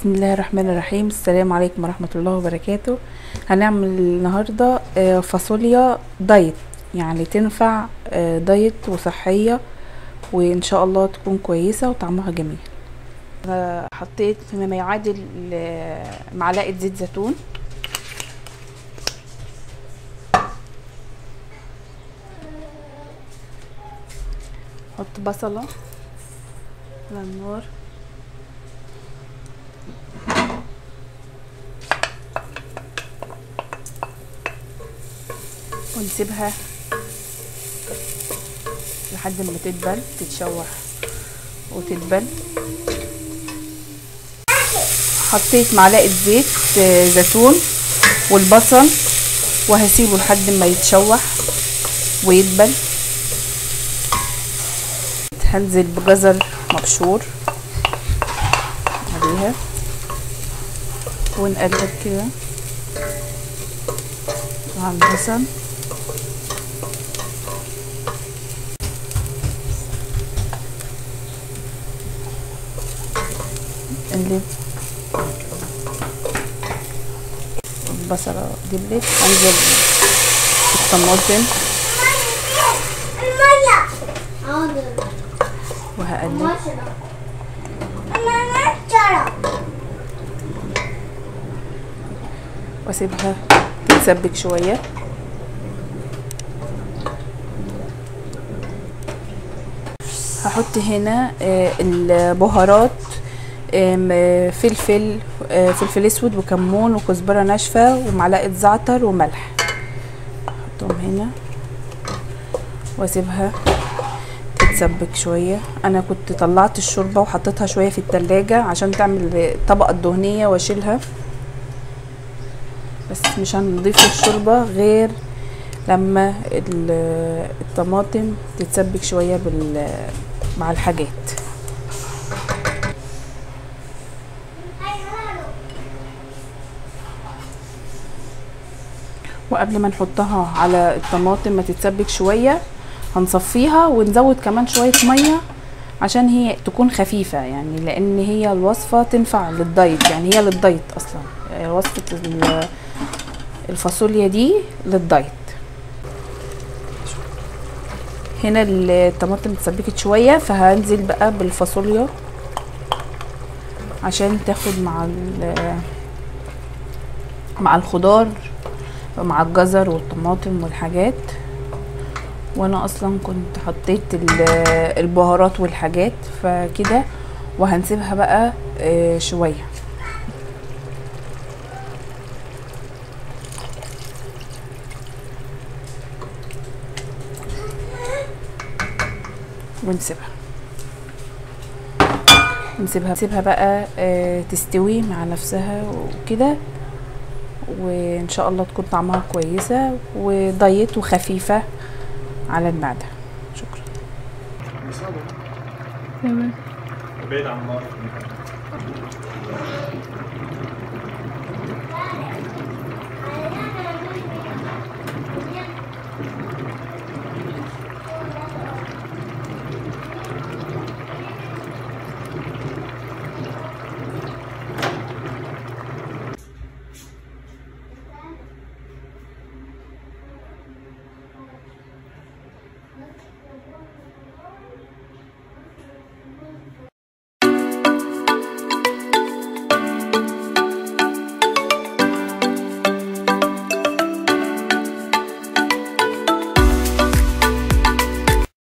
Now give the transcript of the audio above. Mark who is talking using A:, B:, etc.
A: بسم الله الرحمن الرحيم السلام عليكم ورحمة الله وبركاته هنعمل النهاردة آه، فاصوليا دايت يعني تنفع آه، دايت وصحية وإن شاء الله تكون كويسة وطعمها جميل أنا حطيت فيما يعادل آه، معلقة زيت زيتون حط بصلة على النار ونسيبها لحد ما تدبل تتشوح وتدبل حطيت معلقة زيت آه، زيتون والبصل وهسيبه لحد ما يتشوح ويدبل هنزل بجزر مبشور عليها ونقلب كده مع البصل نقلب البصلة دبلت انزل الطماطم
B: المية حاضر
A: وهقلب
B: مشرب أنا نشرب
A: واسيبها تتسبك شوية هحط هنا آه، البهارات آم، آه، فلفل آه، فلفل اسود وكمون وكزبرة ناشفة ومعلقة زعتر وملح احطهم هنا واسيبها تتسبك شوية انا كنت طلعت الشوربة وحطيتها شوية في التلاجة عشان تعمل الطبقة الدهنية واشيلها بس مش هنضيف الشوربة غير لما ال- الطماطم تتسبك شوية بال مع الحاجات وقبل ما نحطها على الطماطم ما تتسبك شوية هنصفيها ونزود كمان شوية مية عشان هي تكون خفيفة يعني لأن هي الوصفة تنفع للدايت يعني هي للدايت أصلا يعني وصفة ال- الفاصوليا دي للدايت هنا الطماطم اتسبكت شوية فهنزل بقى بالفاصوليا عشان تاخد مع ال- مع الخضار مع الجزر والطماطم والحاجات وانا اصلا كنت حطيت ال- البهارات والحاجات فكده وهنسيبها بقى آه، شويه ونسيبها نسيبها نسيبها بقى آه، تستوي مع نفسها وكده وان شاء الله تكون طعمها كويسه ودايت وخفيفه على المعده شكرا
C: تمام
D: بعيد عن النار